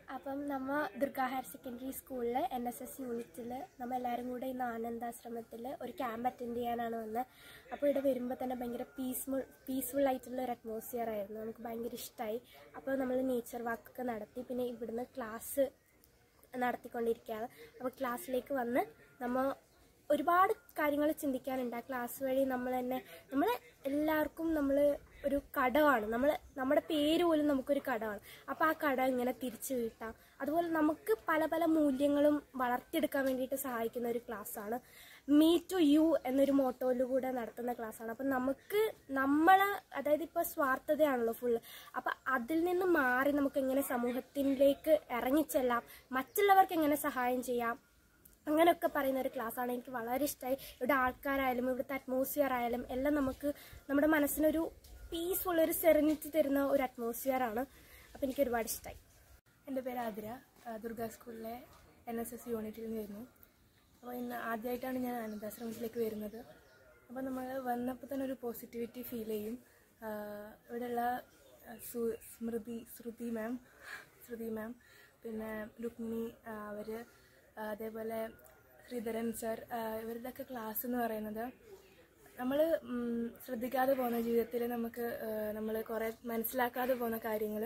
അപ്പം നമ്മ Durga higher secondary സ്കൂളിൽ എൻ എസ് എസ് യൂണിറ്റിൽ നമ്മൾ എല്ലാവരും കൂടെ ഇന്ന് ആനന്ദാശ്രമത്തിൽ ഒരു ക്യാമ്പ് അറ്റൻഡ് ചെയ്യാനാണ് വന്നത് അപ്പോൾ ഇവിടെ വരുമ്പോൾ തന്നെ ഭയങ്കര പീസ്ഫുൾ പീസ്ഫുൾ ആയിട്ടുള്ള ഒരു അറ്റ്മോസ്ഫിയർ ആയിരുന്നു നമുക്ക് ഭയങ്കര ഇഷ്ടമായി അപ്പോൾ നമ്മൾ നേച്ചർ വാക്കൊക്കെ നടത്തി പിന്നെ ഇവിടുന്ന് ക്ലാസ് നടത്തിക്കൊണ്ടിരിക്കുകയാണ് അപ്പോൾ ക്ലാസ്സിലേക്ക് വന്ന് നമ്മൾ ഒരുപാട് കാര്യങ്ങൾ ചിന്തിക്കാനുണ്ട് ആ ക്ലാസ് വഴി നമ്മൾ തന്നെ നമ്മൾ എല്ലാവർക്കും നമ്മൾ ഒരു കടമാണ് നമ്മൾ നമ്മുടെ പേര് പോലും നമുക്കൊരു കടമാണ് അപ്പോൾ ആ കട ഇങ്ങനെ തിരിച്ചു വീട്ടാം അതുപോലെ നമുക്ക് പല പല മൂല്യങ്ങളും വളർത്തിയെടുക്കാൻ വേണ്ടിയിട്ട് സഹായിക്കുന്ന ഒരു ക്ലാസ്സാണ് മീ ടു യു എന്നൊരു മോട്ടോയിലൂടെ നടത്തുന്ന ക്ലാസ്സാണ് അപ്പം നമുക്ക് നമ്മൾ അതായത് ഇപ്പോൾ സ്വാർത്ഥതയാണല്ലോ ഫുള്ള് അപ്പം അതിൽ നിന്ന് മാറി നമുക്ക് എങ്ങനെ സമൂഹത്തിലേക്ക് ഇറങ്ങിച്ചെല്ലാം മറ്റുള്ളവർക്ക് എങ്ങനെ സഹായം ചെയ്യാം അങ്ങനെയൊക്കെ പറയുന്ന ഒരു ക്ലാസ്സാണ് എനിക്ക് വളരെ ഇഷ്ടമായി ഇവിടെ ആൾക്കാരായാലും ഇവിടുത്തെ അറ്റ്മോസ്ഫിയർ ആയാലും എല്ലാം നമുക്ക് നമ്മുടെ മനസ്സിനൊരു പീസ്ഫുൾ ഒരു സെറനിറ്റി തരുന്ന ഒരു അറ്റ്മോസ്ഫിയർ ആണ് അപ്പം എനിക്ക് ഒരുപാട് ഇഷ്ടമായി എൻ്റെ പേര് ആതിര ആ, ദുർഗ സ്കൂളിലെ എൻ എസ് എസ് യൂണിറ്റിൽ നിന്ന് വരുന്നു അപ്പോൾ ഇന്ന് ആദ്യമായിട്ടാണ് ഞാൻ ആനന്ദാശ്രമത്തിലേക്ക് വരുന്നത് അപ്പോൾ നമ്മൾ വന്നപ്പോൾ തന്നെ ഒരു പോസിറ്റിവിറ്റി ഫീൽ ചെയ്യും ആ, ഇവിടെയുള്ള ആ, സു- സ്മൃതി ശ്രുതി മാം ശ്രുതി മാം പിന്നെ രുക്മിണി അവർ അതേപോലെ ശ്രീധരൻ സർ ഇവരുടെയൊക്കെ ക്ലാസ് എന്ന് പറയുന്നത് നമ്മൾ ശ്രദ്ധിക്കാതെ പോകുന്ന ജീവിതത്തിൽ നമുക്ക് നമ്മൾ കുറേ മനസ്സിലാക്കാതെ പോകുന്ന കാര്യങ്ങൾ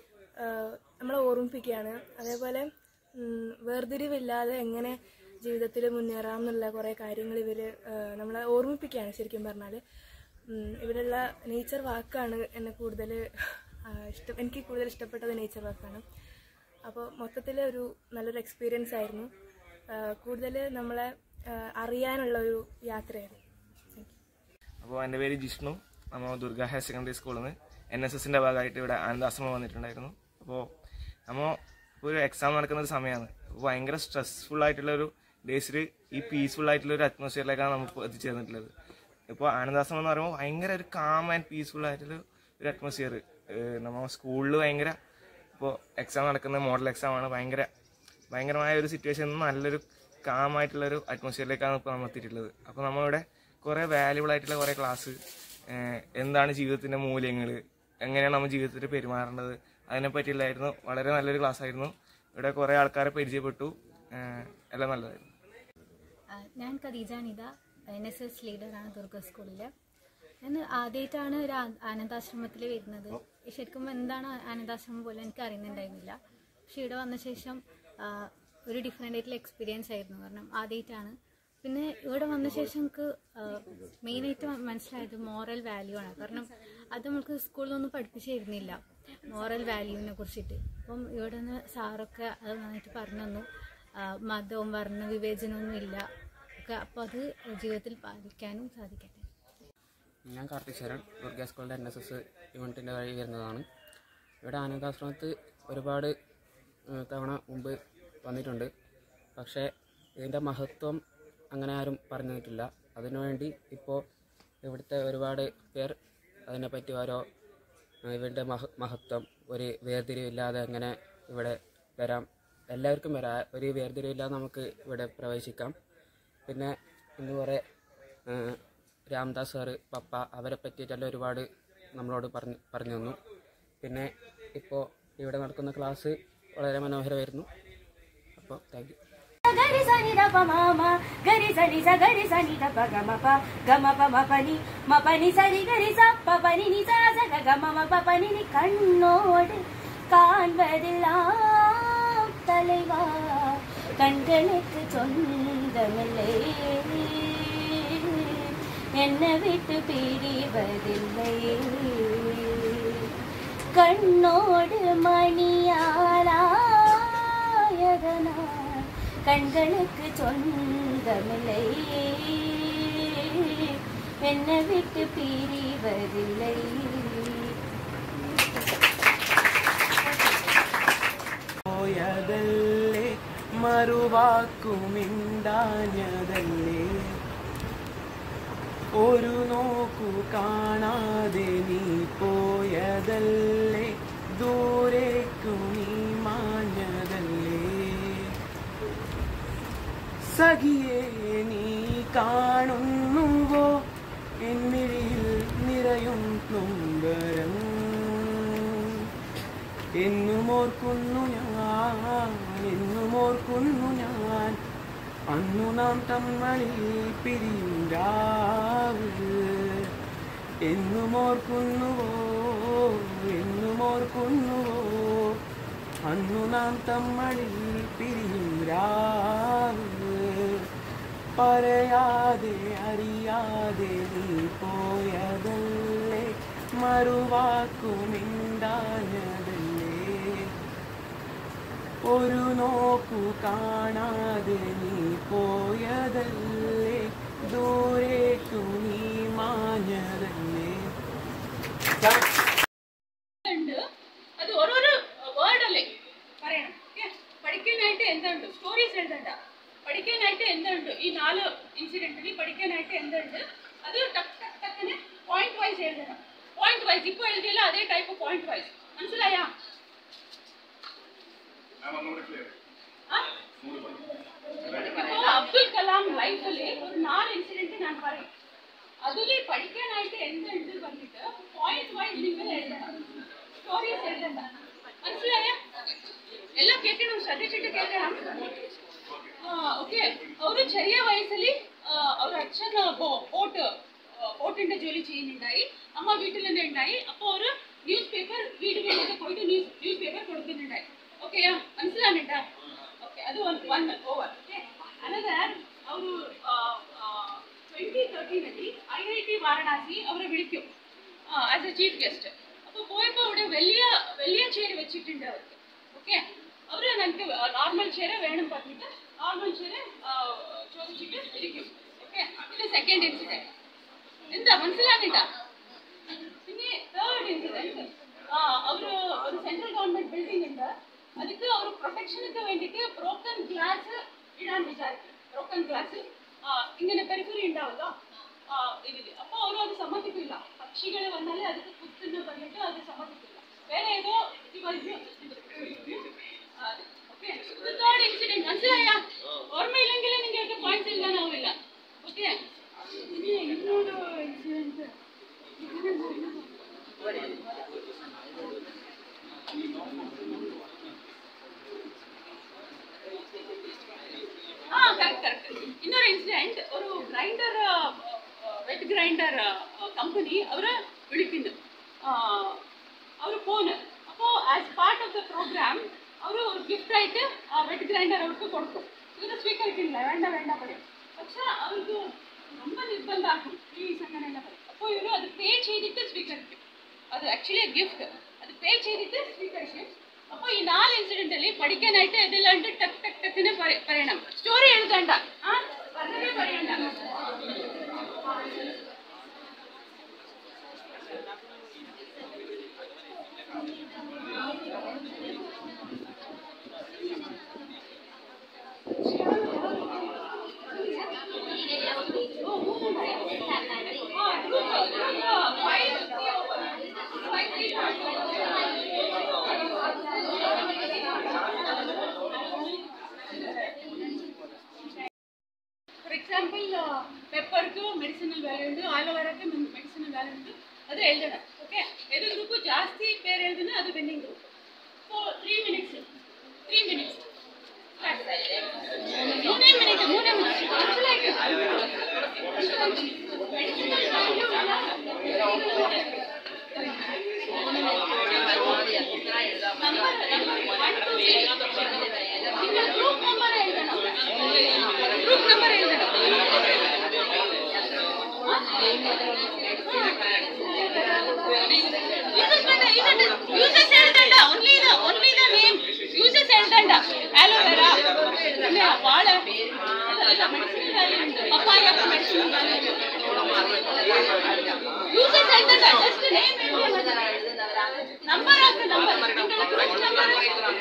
നമ്മളെ ഓർമ്മിപ്പിക്കുകയാണ് അതേപോലെ ഉം, വേർതിരിവില്ലാതെ എങ്ങനെ ജീവിതത്തിൽ മുന്നേറാം എന്നുള്ള കുറേ കാര്യങ്ങൾ ഇവർ നമ്മളെ ഓർമ്മിപ്പിക്കുകയാണ് ശരിക്കും പറഞ്ഞാൽ ഇവിടെയുള്ള നേച്ചർ വാക്കാണ് എന്നെ കൂടുതൽ ഇഷ്ടം എനിക്ക് കൂടുതൽ ഇഷ്ടപ്പെട്ടത് നേച്ചർ വാക്കാണ് അപ്പോൾ മൊത്തത്തിൽ ഒരു നല്ലൊരു എക്സ്പീരിയൻസ് ആയിരുന്നു കൂടുതൽ നമ്മളെ ആ, അറിയാനുള്ള ഒരു യാത്രയായിരുന്നു താങ്ക് യു അപ്പോൾ എൻ്റെ പേര് ജിഷ്ണു നമ്മൾ ദുർഗ ഹയർ സെക്കൻഡറി സ്കൂളിൽ നിന്ന് എൻ എസ് എസിൻ്റെ ഭാഗമായിട്ട് ഇവിടെ ആനന്ദാശ്രമം വന്നിട്ടുണ്ടായിരുന്നു അപ്പോൾ നമ്മൾ ഇപ്പോൾ ഒരു എക്സാം നടക്കുന്ന ഒരു സമയമാണ് അപ്പോൾ ഭയങ്കര സ്ട്രെസ്ഫുൾ ആയിട്ടുള്ള ഒരു ഡേയ്സിൽ ഈ പീസ്ഫുൾ ആയിട്ടുള്ള ഒരു അറ്റ്മോസ്ഫിയറിലേക്കാണ് നമുക്ക് എത്തിച്ചേർന്നിട്ടുള്ളത് ഇപ്പോൾ ആനന്ദാശ്രമം എന്ന് പറയുമ്പോൾ ഭയങ്കര ഒരു കാം ആൻഡ് പീസ്ഫുൾ ആയിട്ടുള്ള ഒരു അറ്റ്മോസ്ഫിയർ നമ്മൾ സ്കൂളിൽ ഭയങ്കര ഇപ്പോൾ എക്സാം നടക്കുന്ന മോഡൽ എക്സാം ആണ് ഭയങ്കര ഭയങ്കരമായ ഒരു സിറ്റുവേഷൻ നല്ലൊരു കാമായിട്ടുള്ള ഒരു അറ്റ്മോസ്ഫിയറിലേക്കാണ് ഇപ്പോൾ നമ്മൾ എത്തിയിട്ടുള്ളത് അപ്പോൾ നമ്മളിവിടെ കുറേ വാല്യുബിൾ ആയിട്ടുള്ള കുറേ ക്ലാസ് എന്താണ് ജീവിതത്തിൻ്റെ മൂല്യങ്ങൾ എങ്ങനെയാണ് നമ്മൾ ജീവിതത്തിൽ പെരുമാറേണ്ടത് അതിനെ പറ്റിയില്ലായിരുന്നു വളരെ നല്ലൊരു ക്ലാസ് ആയിരുന്നു ഇവിടെ കുറേ ആൾക്കാരെ പരിചയപ്പെട്ടു ഏഹ് എല്ലാം നല്ലതായിരുന്നു ആ, ഞാൻ Khadeeja Nitha N S S ലീഡറാണ് ദുർഗ സ്കൂളിൽ ഞാൻ ആദ്യമായിട്ടാണ് ഒരു ആ- ആനന്ദാശ്രമത്തിൽ വരുന്നത് ശരിക്കും എന്താണ് ആനന്ദാശ്രമം പോലും എനിക്ക് അറിയുന്നുണ്ടായിരുന്നില്ല പക്ഷെ ഇവിടെ വന്ന ശേഷം ആ, ഒരു ഡിഫറെൻ്റ് ആയിട്ടുള്ള എക്സ്പീരിയൻസ് ആയിരുന്നു കാരണം ആദ്യമായിട്ടാണ് പിന്നെ ഇവിടെ വന്ന ശേഷം നമുക്ക് മെയിനായിട്ട് മനസ്സിലായത് മോറൽ വാല്യൂ ആണ് കാരണം അത് നമുക്ക് സ്കൂളിലൊന്നും പഠിപ്പിച്ചു തരുന്നില്ല മോറൽ വാല്യൂവിനെ കുറിച്ചിട്ട് അപ്പം ഇവിടെ നിന്ന് സാറൊക്കെ അത് നന്നായിട്ട് പറഞ്ഞു തന്നു ആ, മതവും വർണ്ണ വിവേചനമൊന്നും ഇല്ല ഒക്കെ അപ്പോൾ അത് ജീവിതത്തിൽ പാലിക്കാനും സാധിക്കട്ടെ ഞാൻ കാർത്തിക് ശരൺ ദുർഗ സ്കൂളിൻ്റെ എൻ എസ് എസ് യൂണിറ്റിൻ്റെ വഴി വരുന്നതാണ് ഇവിടെ ആനന്ദാശ്രമത്ത് ഒരുപാട് ഏഹ്, തവണ മുമ്പ് വന്നിട്ടുണ്ട് പക്ഷേ ഇതിൻ്റെ മഹത്വം അങ്ങനെ ആരും പറഞ്ഞു തന്നിട്ടില്ല അതിനുവേണ്ടി ഇപ്പോൾ ഇവിടുത്തെ ഒരുപാട് പേർ അതിനെപ്പറ്റി ഓരോ ഏഹ്, ഇവരുടെ മഹ മഹത്വം ഒരു വേർതിരിവില്ലാതെ എങ്ങനെ ഇവിടെ വരാം എല്ലാവർക്കും വരാം ഒരു വേർതിരിവില്ലാതെ നമുക്ക് ഇവിടെ പ്രവേശിക്കാം പിന്നെ ഇന്ന് കുറേ ഏഹ്, രാംദാസ് സാറ് പപ്പ അവരെ പറ്റിയിട്ടെല്ലാം ഒരുപാട് നമ്മളോട് പറഞ്ഞു പറഞ്ഞു തന്നു പിന്നെ ഇപ്പോൾ ഇവിടെ നടക്കുന്ന ക്ലാസ് വളരെ മനോഹരമായിരുന്നു അപ്പോൾ താങ്ക് യു గరి సని ద ప మ మ గరి సని స గరి సని ద ప గ మ ప గ మ ప మ ప ని మ ప ని సరి గరి స ప ప ని ని స స గ గ ம ம ப ப நி நி கண்ணோடு காண்பதெல்லாம் தலைவா கண்களுக்கு சொந்தமில்லை என்னை விட்டு பிரிவதில்லை கண்ணோடு மணியாராயதனால் கண்களுக்கு சொந்தமில்லை என்னை விட்டு பிரிவதில்லை പോയതല്ലേ മറുവാക്കുമിണ്ടാഞ്ഞതല്ലേ ഒരു നോക്കു കാണാതെ നീ പോയതല്ലേ ദൂരേക്കു നീ മാഞ്ഞതല്ലേ സഖിയെ നീ കാണുന്നുവോ എന്നിഴിൽ നിറയും നൊമ്പരം എന്നും ഓർക്കുന്നു ഞാൻ അന്നു നാം തമ്മളിൽ പിരിയും രാവ് എന്നും ഓർക്കുന്നുവോ എന്നും ഓർക്കുന്നുവോ അന്നു നാം തമ്മളിൽ പിരിയും രാവ് പറയാതെ അറിയാതെ നീ പോയതല്ലേ മറുവാക്കുമിണ്ടാഞ്ഞതല്ലേ ഒരു നോക്കു കാണാതെ നീ പോയതല്ലേ ദൂരേക്കു നീ മാഞ്ഞതല്ലേ ഉണ്ട് അത് ഓരോരോ വേർഡ് അല്ലേ പറയണം ഓക്കെ പഠിക്കാനായിട്ട് എന്തുണ്ട് സ്റ്റോറീസ് എഴുതണ്ട പഠിക്കാനായിട്ട് എന്തുണ്ട് ഈ നാല് ഇൻസിഡന്റിൽ പഠിക്കാനായിട്ട് എന്തുണ്ട് അത് ടക്ക് ടക്ക് ടക്കിന് പോയിന്റ് വൈസ് എഴുതണം പോയിന്റ് വൈസ് ഇപ്പോൾ എഴുതിയല്ലോ അതേ ടൈപ്പ് പോയിന്റ് വൈസ് മനസ്സിലായാ ആ? ഇപ്പോ അബ്ദുൽ കലാം ലൈഫിലെ ഒരു നാല് ഇൻസിഡന്റ് ഞാൻ പറയും അതിൽ പഠിക്കാനായിട്ട് എന്തുണ്ട് പറഞ്ഞിട്ട് പോയിന്റ് വൈസ് നിങ്ങൾ എഴുതണം സ്റ്റോറീസ് എഴുതണ്ട മനസ്സിലായ എല്ലാം കേൾക്കണം ശ്രദ്ധിച്ചിട്ട് കേൾക്കണം ഓക്കെ ಅವರು ചെറിയ വയസ്സിൽ ಅವ್ರ ಅച്ഛನ ബോട്ട് ബോട്ടിന്റെ ജോലി ചെയ്യുന്നുണ്ടായി അമ്മ വീട്ടിൽ തന്നെ ഉണ്ടായി അപ്പോൾ ഒരു ന്യൂസ് പേപ്പർ വീട് വീട്ടിലൊക്കെ പോയിട്ട് ന്യൂസ് ന്യൂസ് പേപ്പർ കൊടുക്കുന്നുണ്ടായി ഓക്കെയാ മനസ്സിലാകുന്നുണ്ടാ ഓക്കെ അത് വൺ ഓവർ ഓക്കെ അനദർ ಅವರು ട്വന്റി തേർട്ടീನಲ್ಲಿ ഐ ഐ ടി വാരണാസി അവരെ വിളിക്കും ആസ് എ ചീഫ് ഗസ്റ്റ് അപ്പോൾ പോയപ്പോൾ അവിടെ വലിയ വലിയ ചെയർ വെച്ചിട്ടുണ്ട് അവർക്ക് ഓക്കെ അവർ ഞങ്ങൾക്ക് നോർമൽ ചെയർ വേണം പറഞ്ഞിട്ട് നോർമൽ ചെയർ ചോദിച്ചിട്ട് ഇരിക്കും ഓക്കെ ഇത് സെക്കൻഡ് ഇൻസിഡന്റ് എന്താ മനസ്സിലാകുന്നുണ്ടാ പിന്നെ തേർഡ് ഇൻസിഡന്റ് ಅವರು ഒരു സെൻട്രൽ ഗവൺമെന്റ് ബിൽഡിംഗ് ഉണ്ട് ಅದಕ್ಕೆ ಅವರು ಪ್ರೊಟೆಕ್ಷನ್ಗೆ വേണ്ടിയിട്ട് ബ്രോക്കൺ ഗ്ലാസ് ഇടാൻ വിചാരിക്കും ബ്രോക്കൺ ഗ്ലാസ് ഇങ്ങനെ പെരിഫറി ഉണ്ടാവല്ലോ ആ, ഇതില് അപ്പൊ ಅವರು അത് സമ്മതിക്കില്ല പക്ഷികൾ വന്നാലേ ಅದಕ್ಕೆ കുത്തുന്ന പറഞ്ഞിട്ട് അത് സമ്മതിക്കില്ല വേറെ ഏതോ ഡിവൈസ് ഓക്കെ തേർഡ് ഇൻസിഡന്റ് മനസ്സിലായ ഓർമ്മയില്ലെങ്കിൽ നിങ്ങൾക്ക് പോയിന്റ്സ് എഴുതാനാവില്ല ഓക്കെ ഇനി ಇನ್ನೊಂದು ഇൻസിഡന്റ് ആ കറക്റ്റ് കറക്റ്റ് ಇನ್ನೊಂದು ಇನ್ಸಿಡೆಂಟ್ ഒരു ഗ്രൈൻഡർ വെറ്റ് ഗ്രൈൻഡർ ಕಂಪನಿ ಅವರ വിളിക്കുന്നു അവർ പോണ് അപ്പോൾ as part of the programme അവർ ഒരു ഗിഫ്റ്റ് ആയിട്ട് ആ വെറ്റ് ഗ്രൈൻഡർ അവർക്ക് കൊടുക്കും ഇവർ സ്വീകരിക്കുന്നില്ല വേണ്ട വേണ്ട പറയും പക്ഷെ അവർക്ക് ரொம்ப നിർബന്ധമാക്കും പ്ലീസ് അങ്ങനെയല്ല പറയും അപ്പോൾ ഇവർ അത് പേ ചെയ്തിട്ട് സ്വീകരിക്കും അത് ആക്ച്വലി ഗിഫ്റ്റ് അത് പേ ചെയ്തിട്ട് സ്വീകരിക്കും അപ്പോൾ ഈ നാല് ഇൻസിഡന്റിൽ പഠിക്കാനായിട്ട് ഇതെല്ലാം ഉണ്ട് ടക്ക് ടക്ക് ടക്കിന് പറ- പറയണം സ്റ്റോറി എഴുതണ്ട ആ പറഞ്ഞതേ പറയണ്ട ఫర్ ఎగ్జాంపుల్ పెప్పర్కు మెడిసినల్ వాల్యూ ఉంది ఆలోవేరాకి మెడిసినల్ వాల్యూ ఉంది ಅದು ಎಳ್ದಣ ಓಕೆ ಎದು ಗ್ರೂಪು ಜಾಸ್ತಿ ಬೇರೆ ಎಳ್ದನ ಅದು winning group so three minutes three minutes ಮೂರೇ ಮಿನಿಟ್ ಮೂರೇ ಗ್ರೂಪ್ ನಂಬರ್ ಎಳ್ದಣ ಗ್ರೂಪ್ ನಂಬರ್ ಎಳ್ದಣ ಯೂಸಸ್ ಹೇಳ್ತಂಡ only the only the name uses ಹೇಳ್ತಂಡ ಆಲೋವೆರಾ പിന്നെ വാഴ പപ്പായ യൂസസ് ಹೇಳ್ತಂಡ ಜಸ್ಟ್ ನೇಮ್ ನಂಬರ್ ಹಾಕು ನಂಬರ್ ನಂಬರ್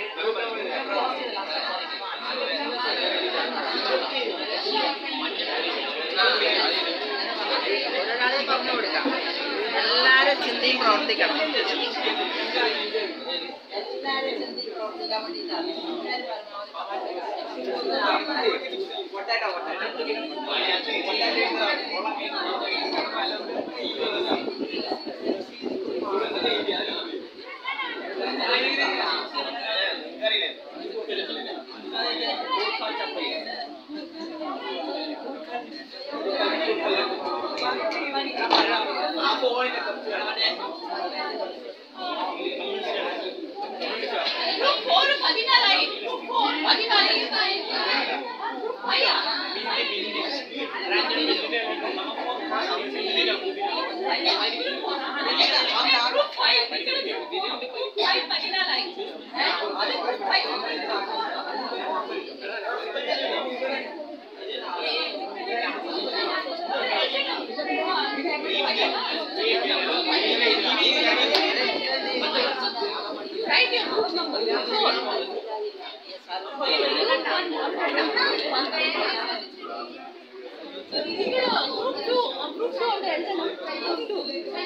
ഒരാളെ പറഞ്ഞു കൊടുക്കാം എല്ലാരും ചിന്തയും പ്രവർത്തിക്കണം എല്ലാരും ചിന്തയും പ്രവർത്തിക്കാൻ വേണ്ടിയിട്ടാണ് എല്ലാവരും ഗ്രൂപ്പ് ഫോർ പതിനാലായി ഗ്രൂപ്പ് ഫോർ പതിനാലായി group five group five group five പതിനാലായി അത് group five Write your group number. Four. Group two. Group two അവിടെ എഴുതണം. Group two.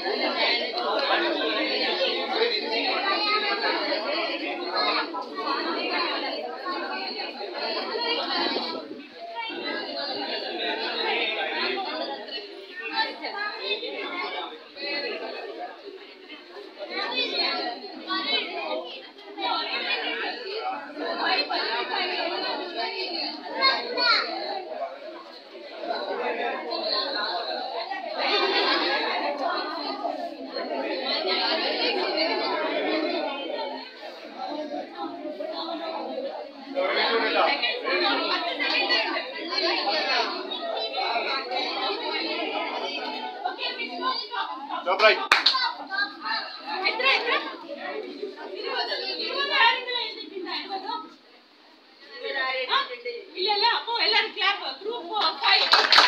എത്ര എത്ര ഇരുപത് ഇരുപത് ആരെങ്കിലും എഴുതിയിട്ടുണ്ടായിരുന്നോ ഇല്ലല്ല അപ്പോ എല്ലാരും ക്ലാപ്പ് ഗ്രൂപ്പ് ഫൈവ്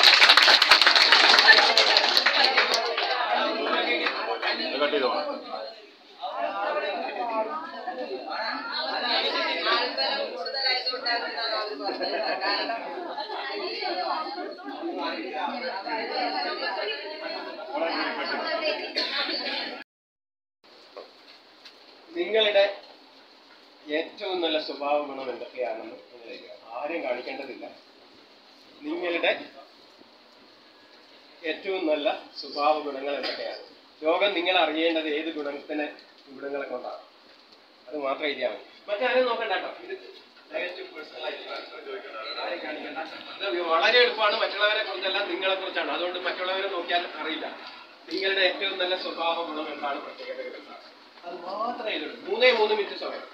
നിങ്ങളുടെ ഏറ്റവും നല്ല സ്വഭാവ ഗുണം എന്തൊക്കെയാണെന്ന് നിങ്ങൾ എഴുതുക ആരും കാണിക്കേണ്ടതില്ല നിങ്ങളുടെ ഏറ്റവും നല്ല സ്വഭാവ ഗുണങ്ങൾ എന്തൊക്കെയാണ് ലോകം നിങ്ങൾ അറിയേണ്ടത് ഏത് ഗുണത്തിന് ഗുണങ്ങളെ കൊണ്ടാണ് അത് മാത്രം എഴുതിയാൽ മതി മറ്റാരും നോക്കണ്ട കേട്ടോ ഇത് തികച്ചും personal ആയിട്ടുള്ള ആരെയും കാണിക്കണ്ട. ഇത് വളരെ എളുപ്പമാണ് മറ്റുള്ളവരെ കുറിച്ചല്ല നിങ്ങളെ കുറിച്ചാണ് അതുകൊണ്ട് മറ്റുള്ളവരെ നോക്കിയാൽ അറിയില്ല നിങ്ങളുടെ ഏറ്റവും നല്ല സ്വഭാവ ഗുണം എന്താണ് പ്രത്യേകതകൾ എന്താണ് അത് മാത്രമേ എഴുതുള്ളൂ മൂന്നേ മൂന്ന് മിനിറ്റ് സമയം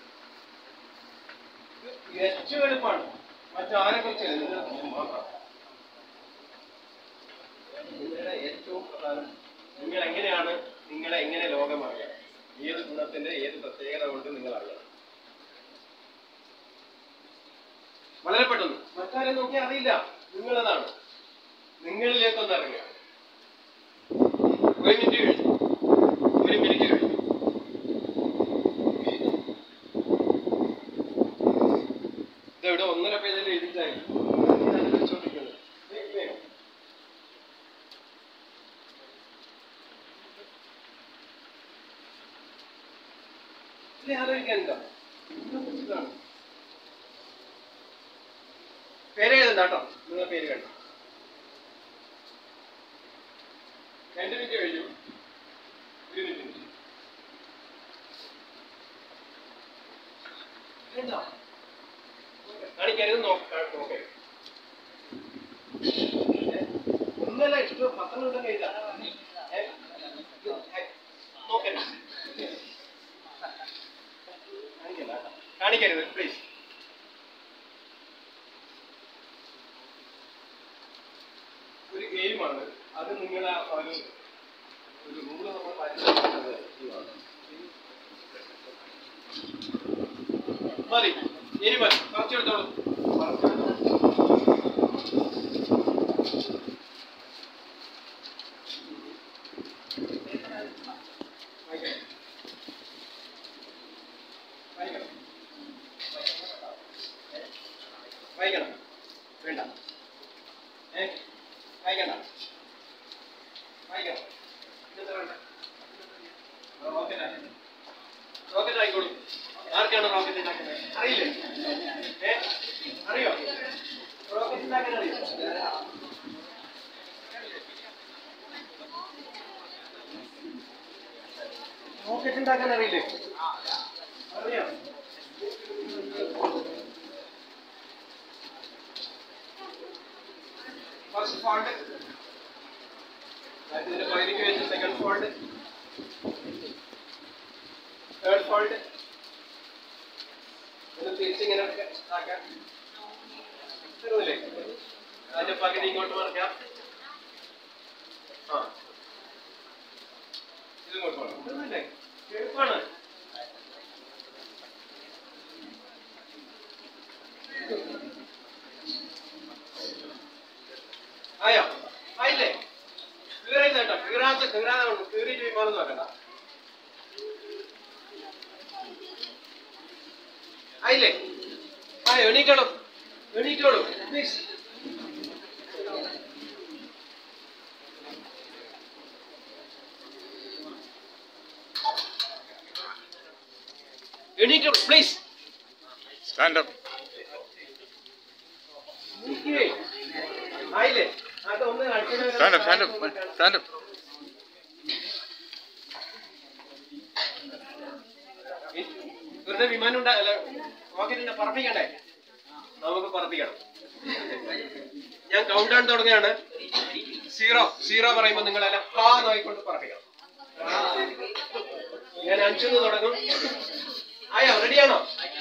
ഇത് ഏറ്റവും എളുപ്പമാണ് മറ്റാരെ കുറിച്ച് എഴുതുന്നത് മാത്രം നിങ്ങളുടെ ഏറ്റവും പ്രധാനം നിങ്ങൾ എങ്ങനെയാണ് നിങ്ങളെ എങ്ങനെ ലോകം അറിയാം ഏത് ഗുണത്തിന്റെ ഏത് പ്രത്യേകത കൊണ്ട് നിങ്ങൾ അറിയണം വളരെ പെട്ടെന്ന് മറ്റാരെ നോക്കി അറിയില്ല നിങ്ങളതാണ് നിങ്ങളിലേക്കൊന്ന് ഇറങ്ങുക ഒരു മിനിറ്റ് കഴിഞ്ഞു ഒരു മിനിറ്റ് കഴിഞ്ഞു ഇതെവിടെ ഒന്നര പേജിൽ എഴുതിയിട്ടായിരുന്നു ഞാൻ വെച്ചോണ്ടിരിക്കുന്നത് വേഗം, വേഗം. ഇതിൽ ആലോചിക്കാനുണ്ടോ ഇതാണ് പേര് എഴുതണ്ട കേട്ടോ നിങ്ങൾ പേര് കണ്ടോ രണ്ട് മിനിറ്റ് കഴിഞ്ഞു ഒരു മിനിറ്റ് കണ്ടോ കാണിക്കരുത് നോക്ക- നോക്കരുത് ഏ? ഒന്നല്ല ഇഷ്ടം പത്രം ഉണ്ടെങ്കിൽ എഴുതാം ഏ? ഏ? നോക്കരുത് കാണിക്കണ്ട കേട്ടോ. കാണിക്കരുത് പ്ലീസ് ഒരു ഗെയിമാണ് അത് നിങ്ങൾ ഒരു ഒരു റൂള് നമ്മൾ പാലിക്കുന്നത് ഇതാണ്. മതി ഇനി മതി കുറച്ചെടുത്തോളൂ കുറച്ചെടുത്തോളൂ വായിക്കാം. വായിക്കണം. വായിക്കണം വേണ്ട ഏ വായിക്കണ്ട വായിക്കണം ഇതെന്താ വേണ്ട റോക്കറ്റ് ആക്കി റോക്കറ്റ് ആയിക്കോളൂ ആർക്കാണ് റോക്കറ്റ് ഉണ്ടാക്കുന്നത് അറിയില്ലേ ഏ അറിയോ റോക്കറ്റ് ഉണ്ടാക്കാൻ അറിയോ റോക്കറ്റ് ഉണ്ടാക്കാൻ അറിയില്ലേ അറിയോ ഫസ്റ്റ് പാർട്ട് ഇതിന്റെ പകുതിക്ക് വെച്ച് സെക്കൻഡ് ഫോൾഡ് തേർഡ് ഫോൾഡ് ഇത് തിരിച്ചിങ്ങനെ ആക്കാം തരുന്നില്ലേ അതിന്റെ പകുതി ഇങ്ങോട്ട് മറിക്കാം ആ ഇത് ഇങ്ങോട്ട് മറിക്കാം തരുന്നില്ലേ എളുപ്പമാണ് ആയോ ആയില്ലേ കീറിയില്ല കേട്ടോ കീറാത്ത കീറാതെ കൊണ്ട് കീറിയിട്ട് വിമാനം നോക്കണ്ട ആയില്ലേ ആ എണീക്കണം എണീറ്റോളൂ പ്ലീസ് എണീറ്റോളൂ പ്ലീസ് സ്റ്റാൻഡ് അപ്പ് ആയില്ലേ അതൊന്ന് അടുത്ത stand up stand up stand up വെറുതെ വിമാനം ഉണ്ടാ അല്ല റോക്കറ്റിന്റെ പറപ്പിക്കണ്ടേ നമുക്ക് പറപ്പിക്കണം ഞാൻ കൗണ്ട് ഡൗൺ തുടങ്ങുകയാണ് സീറോ സീറോ പറയുമ്പോൾ നിങ്ങളെല്ലാം ഹാ നോയിക്കൊണ്ട് പറപ്പിക്കണം ഞാൻ അഞ്ചുന്ന് തുടങ്ങും ആയോ റെഡിയാണോ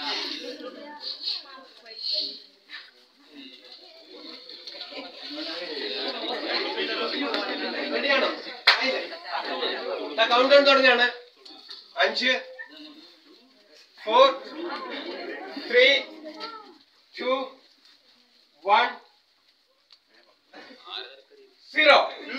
റെഡിയാണോ ആയില്ലേ കൗണ്ട് ഡൗൺ തുടങ്ങുകയാണ് അഞ്ച് four, three, two, one, zero.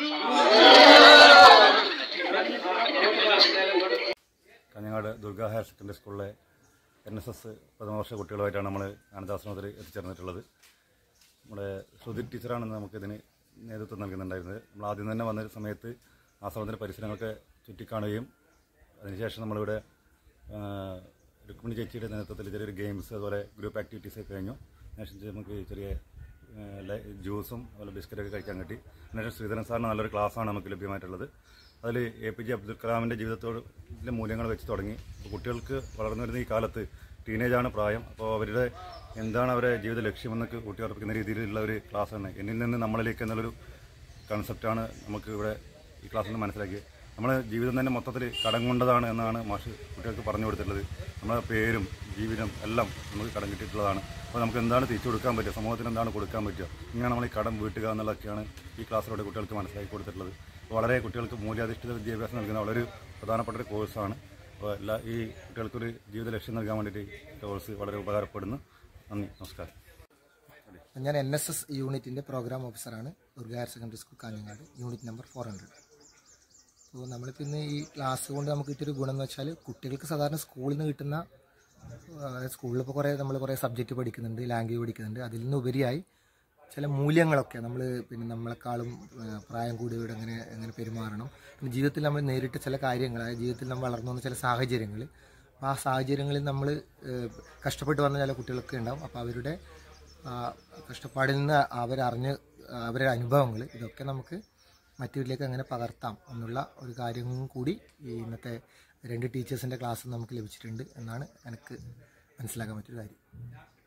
Kanhangad Durga higher secondary സ്കൂളിലെ എൻ എസ് എസ് പ്രഥമ വർഷ കുട്ടികളുമായിട്ടാണ് നമ്മൾ അനന്താശ്രമത്തിൽ എത്തിച്ചേർന്നിട്ടുള്ളത് നമ്മുടെ ശ്രുതി ടീച്ചറാണ് നമുക്കിതിന് നേതൃത്വം നൽകുന്നുണ്ടായിരുന്നത് നമ്മൾ ആദ്യം തന്നെ വന്ന സമയത്ത് ആശ്രമത്തിൻ്റെ പരിസരങ്ങളൊക്കെ ചുറ്റിക്കാണുകയും അതിനുശേഷം നമ്മളിവിടെ ആ, രുക്മിണി ചേച്ചിയുടെ നേതൃത്വത്തിൽ ചെറിയൊരു ഗെയിംസ് അതുപോലെ ഗ്രൂപ്പ് ആക്ടിവിറ്റീസ് ഒക്കെ കഴിഞ്ഞു അതിനുശേഷം നമുക്ക് ചെറിയ ആ, ലൈ- ജ്യൂസും അതുപോലെ ബിസ്ക്കറ്റൊക്കെ കഴിക്കാൻ കിട്ടി അതിനുശേഷം ശ്രീധരൻ സാറിന് നല്ലൊരു ക്ലാസ്സാണ് നമുക്ക് ലഭ്യമായിട്ടുള്ളത് അതിൽ എ പി ജെ അബ്ദുൽ കലാമിൻ്റെ ജീവിതത്തോട് ഇതിലെ മൂല്യങ്ങൾ വെച്ച് തുടങ്ങി അപ്പോൾ കുട്ടികൾക്ക് വളർന്നു വരുന്ന ഈ കാലത്ത് ടീനേജാണ് പ്രായം അപ്പോൾ അവരുടെ എന്താണ് അവരുടെ ജീവിത ലക്ഷ്യമെന്നൊക്കെ ഊട്ടിയുറപ്പിക്കുന്ന രീതിയിലുള്ള ഒരു ക്ലാസ്സാണ് എന്നിൽ നിന്ന് നമ്മളിലേക്ക് എന്നുള്ളൊരു കൺസെപ്റ്റാണ് നമുക്ക് ഇവിടെ ഈ ക്ലാസ്സിൽ നിന്ന് മനസ്സിലാക്കിയത് നമ്മുടെ ജീവിതം തന്നെ മൊത്തത്തിൽ കടം കൊണ്ടതാണ് എന്നാണ് മാഷ് കുട്ടികൾക്ക് പറഞ്ഞു കൊടുത്തിട്ടുള്ളത് നമ്മുടെ പേരും ജീവിതം എല്ലാം നമുക്ക് കടം കിട്ടിയിട്ടുള്ളതാണ് അപ്പോൾ നമുക്ക് എന്താണ് തിരിച്ചു കൊടുക്കാൻ പറ്റുക സമൂഹത്തിന് എന്താണ് കൊടുക്കാൻ പറ്റുക ഇങ്ങനെ നമ്മൾ ഈ കടം വീട്ടുക എന്നുള്ളതൊക്കെയാണ് ഈ ക്ലാസ്സിലൂടെ കുട്ടികൾക്ക് മനസ്സിലാക്കി കൊടുത്തിട്ടുള്ളത് അപ്പോൾ വളരെ കുട്ടികൾക്ക് മൂല്യാധിഷ്ഠിത വിദ്യാഭ്യാസം നൽകുന്ന വളരെ ഒരു പ്രധാനപ്പെട്ട ഒരു കോഴ്സാണ് അപ്പോൾ എല്ലാ ഈ കുട്ടികൾക്കൊരു ജീവിത ലക്ഷ്യം നൽകാൻ വേണ്ടിയിട്ട് ഈ കോഴ്സ് വളരെ ഉപകാരപ്പെടുന്നു നന്ദി നമസ്കാരം ഞാൻ എൻ എസ് എസ് യൂണിറ്റിൻ്റെ പ്രോഗ്രാം ഓഫീസറാണ് Durga higher secondary school Kanhangad unit number four hundred അപ്പോൾ നമ്മളിപ്പോൾ ഇന്ന് ഈ ക്ലാസ് കൊണ്ട് നമുക്ക് കിട്ടിയൊരു ഗുണം എന്ന് വെച്ചാൽ കുട്ടികൾക്ക് സാധാരണ സ്കൂളിൽ നിന്ന് കിട്ടുന്ന സ്കൂളിൽ ഇപ്പോൾ കുറേ നമ്മൾ കുറേ സബ്ജക്റ്റ് പഠിക്കുന്നുണ്ട് ലാംഗ്വേജ് പഠിക്കുന്നുണ്ട് അതിൽ നിന്ന് ഉപരിയായി ചില മൂല്യങ്ങളൊക്കെ നമ്മൾ പിന്നെ നമ്മളെക്കാളും ആ, പ്രായം കൂടിയവരോട് എങ്ങനെ എങ്ങനെ പെരുമാറണം പിന്നെ ജീവിതത്തിൽ നമ്മൾ നേരിട്ട ചില കാര്യങ്ങൾ അതായത് ജീവിതത്തിൽ നമ്മൾ വളർന്നു വന്ന ചില സാഹചര്യങ്ങൾ അപ്പോൾ ആ സാഹചര്യങ്ങളിൽ നമ്മൾ കഷ്ടപ്പെട്ട് വന്ന ചില കുട്ടികളൊക്കെ ഉണ്ടാവും അപ്പോൾ അവരുടെ ആ, കഷ്ടപ്പാടിൽ നിന്ന് അവരറിഞ്ഞ് അവരുടെ അനുഭവങ്ങൾ ഇതൊക്കെ നമുക്ക് മറ്റവരിലേക്ക് എങ്ങനെ പകർത്താം എന്നുള്ള ഒരു കാര്യവും കൂടി ഈ ഇന്നത്തെ രണ്ട് ടീച്ചേഴ്സിൻ്റെ ക്ലാസ് നമുക്ക് ലഭിച്ചിട്ടുണ്ട് എന്നാണ് എനിക്ക് മനസ്സിലാക്കാൻ പറ്റിയ കാര്യം